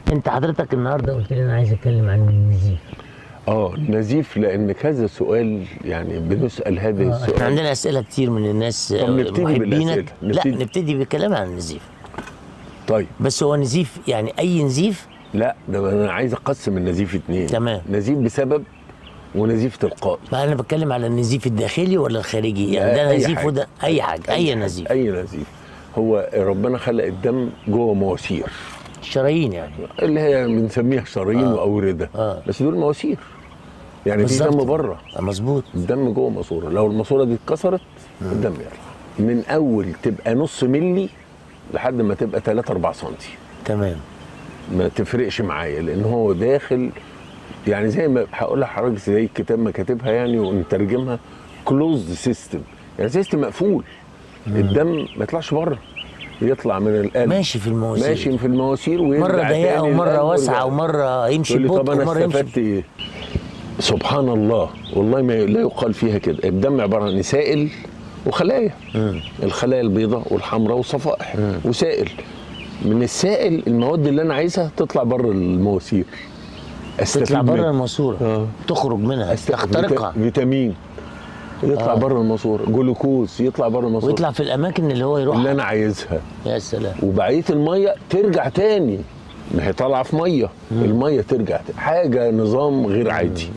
انت حضرتك النهارده قلت لي انا عايز اتكلم عن النزيف اه نزيف لان كذا سؤال يعني بنسال هذا آه، السؤال احنا عندنا اسئله كتير من الناس طب آه، نبتدي محبينك بالأسئلة. لا نبتدي. نبتدي بالكلام عن النزيف طيب بس هو نزيف يعني اي نزيف لا ده انا عايز اقسم النزيف اتنين تمام. نزيف بسبب ونزيف تلقائي ما انا بتكلم على النزيف الداخلي ولا الخارجي يعني لا، ده أي نزيف حاجة. وده اي حاجه اي حاجة، نزيف اي نزيف هو ربنا خلق الدم جوه مواسير الشرايين يعني اللي هي بنسميها شرايين آه. واورده آه. بس دول مواسير يعني في بالظبط. دم بره آه، مظبوط الدم جوه ماسوره لو الماسوره دي اتكسرت الدم يطلع من اول تبقى نص ملي لحد ما تبقى 3 4 سم تمام ما تفرقش معايا لان هو داخل يعني زي ما هقول لحضرتك زي الكتاب ما كاتبها يعني ونترجمها كلوزد سيستم يعني سيستم مقفول الدم ما يطلعش بره يطلع من القلب ماشي في المواسير ماشي في المواسير ويرجع مره ضيقه تاني ومره للقلب واسعه ويرجع. ومره يمشي تقول لي طب ببطء انا ومره استفدت يمشي ايه؟ سبحان الله والله ما لا يقال فيها كده الدم عباره عن سائل وخلايا الخلايا البيضاء والحمراء والصفائح وسائل من السائل المواد اللي انا عايزها تطلع بره المواسير استفيد تطلع بره منها. الماسوره آه. تخرج منها أست- تخترقها فيتا- فيتامين يطلع آه. بره الماسوره جلوكوز يطلع بره الماسوره ويطلع في الاماكن اللي هو اللي يروحها انا عايزها يا سلام وبقيه الميه ترجع تاني ما هي طالعه في ميه الميه ترجع تاني. حاجه نظام غير عادي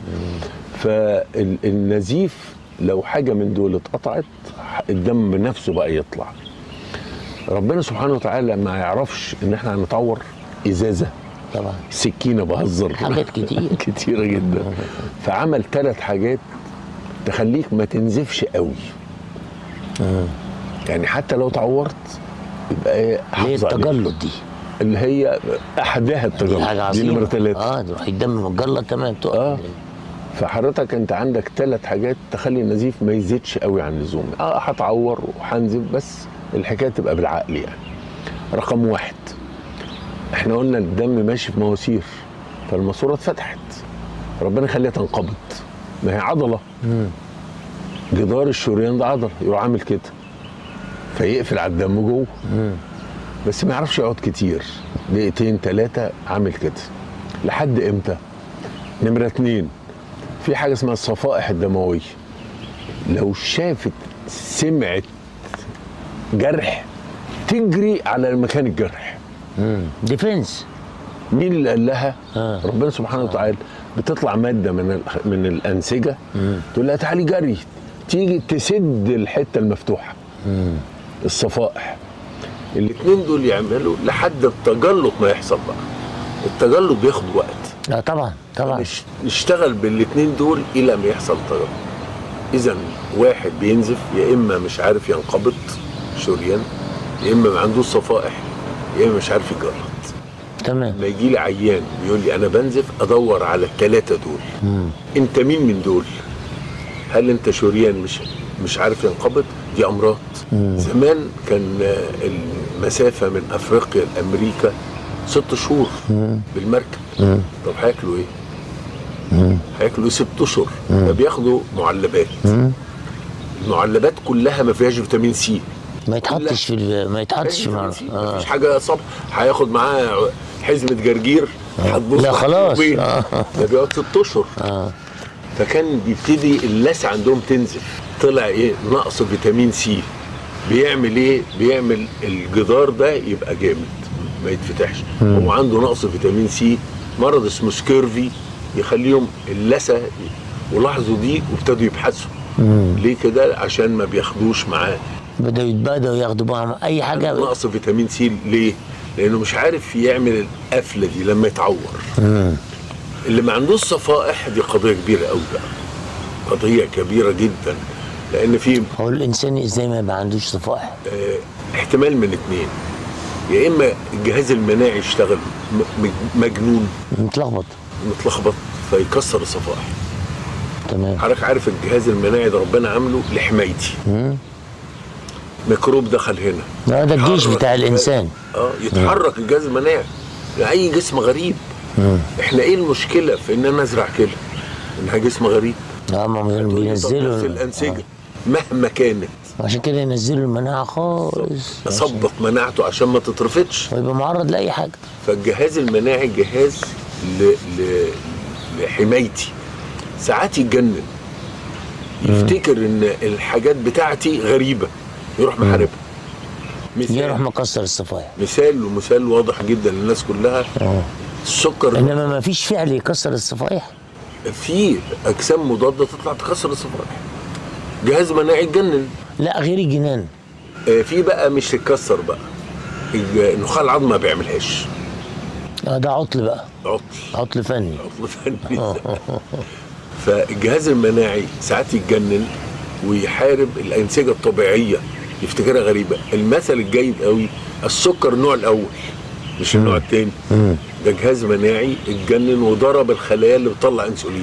فالنزيف لو حاجه من دول اتقطعت الدم بنفسه بقى يطلع ربنا سبحانه وتعالى ما يعرفش ان احنا هنتعور ازازه طبعا سكينه بهزر حاجات كتير. كتيره جدا فعمل ثلاث حاجات تخليك ما تنزفش قوي يعني حتى لو تعورت يبقى ايه اللي هي حافظ عليك. التجلط دي اللي هي احدها دي التجلط حاجه دي عظيمه نمره ثلاثه اه تروح الدم متجلط تمام تقف اه فحضرتك انت عندك ثلاث حاجات تخلي النزيف ما يزيدش قوي عن اللزوم اه هتعور وهنزف بس الحكايه تبقى بالعقل يعني رقم واحد احنا قلنا الدم ماشي في مواسير فالماسوره اتفتحت ربنا يخليها تنقبض ما هي عضله جدار الشريان ده عضله يروح عامل كده فيقفل على الدم جوه بس ما يعرفش يقعد كتير دقيقتين ثلاثه عامل كده لحد امتى نمرة اتنين في حاجة اسمها الصفائح الدموية لو شافت سمعت جرح تجري على مكان الجرح ديفنس مين اللي قال لها آه. ربنا سبحانه وتعالى بتطلع مادة من ال- من الأنسجة تقول لها تعالي جري تيجي تسد الحتة المفتوحة الصفائح الاتنين دول يعملوا لحد التجلط ما يحصل بقى التجلط بياخد وقت اه طبعا طبعا نش- نشتغل بالاثنين دول الى ما يحصل تجلط اذا واحد بينزف يا اما مش عارف ينقبض شريان يا اما ما عندوش صفائح يا اما مش عارف يجلط تمام لما يجي لي عيان بيقول لي انا بنزف ادور على الثلاثه دول انت مين من دول هل انت شريان مش مش عارف ينقبض دي امراض زمان كان آه، المسافه من افريقيا لامريكا ست شهور بالمركب طب هياكلوا ايه؟ هياكلوا ايه ست اشهر فبياخدوا معلبات المعلبات كلها ما فيهاش فيتامين سي ما يتحطش في ال- ما يتحطش في فيتامين مع- سي اه مفيش حاجه صبح هياخد معاه حزمه جرجير هتبص لا على خلاص. البيض. آه. ده بيقعد ست اشهر اه فكان بيبتدي اللثه عندهم تنزف طلع ايه نقص فيتامين سي بيعمل ايه بيعمل الجدار ده يبقى جامد ما يتفتحش هو عنده نقص فيتامين سي مرض اسمه سكيرفي يخليهم اللثه ولاحظوا دي وابتدوا يبحثوا ليه كده عشان ما بياخدوش معاه بدأوا يتبادوا ياخدوا معهم اي حاجه نقص فيتامين سي ليه لانه مش عارف يعمل القفله دي لما يتعور اللي ما عندوش صفائح دي قضيه كبيره قوي بقى قضيه كبيره جدا لان في هو الانسان ازاي ما يبقى عندوش صفائح آه، احتمال من اتنين يا اما الجهاز المناعي يشتغل م- م- مجنون متلخبط متلخبط فيكسر الصفائح تمام حضرتك عارف الجهاز المناعي ده ربنا عامله لحمايتي ميكروب دخل هنا اه ده الجيش يتحرك بتاع الجهاز- الانسان اه يتحرك الجهاز المناعي اي جسم غريب احنا ايه المشكله في ان انا ازرع كلى انها جسم غريب اه ما هم تقول لي طب نفس بينزلوا الانسجه مهما كانت عشان كده ينزلوا المناعه خالص اظبط مناعته عشان ما تترفضش ويبقى معرض لاي حاجه فالجهاز المناعي جهاز ل... ل... لحمايتي ساعات يتجنن يفتكر ان الحاجات بتاعتي غريبه يروح محاربها يروح مثال مكسر الصفائح مثال ومثال واضح جدا للناس كلها اه السكر انما ما فيش فعل يكسر الصفائح في اجسام مضاده تطلع تكسر الصفائح جهاز مناعي يتجنن لا غير الجنان آه، في بقى مش تتكسر بقى النخاع العظم ما بيعملهاش آه ده عطل بقى عطل عطل فني عطل فني فالجهاز المناعي ساعات يتجنن ويحارب الانسجه الطبيعيه يفتكرها غريبه المثل الجيد قوي السكر النوع الاول مش النوع الثاني ده جهاز مناعي اتجنن وضرب الخلايا اللي بتطلع انسولين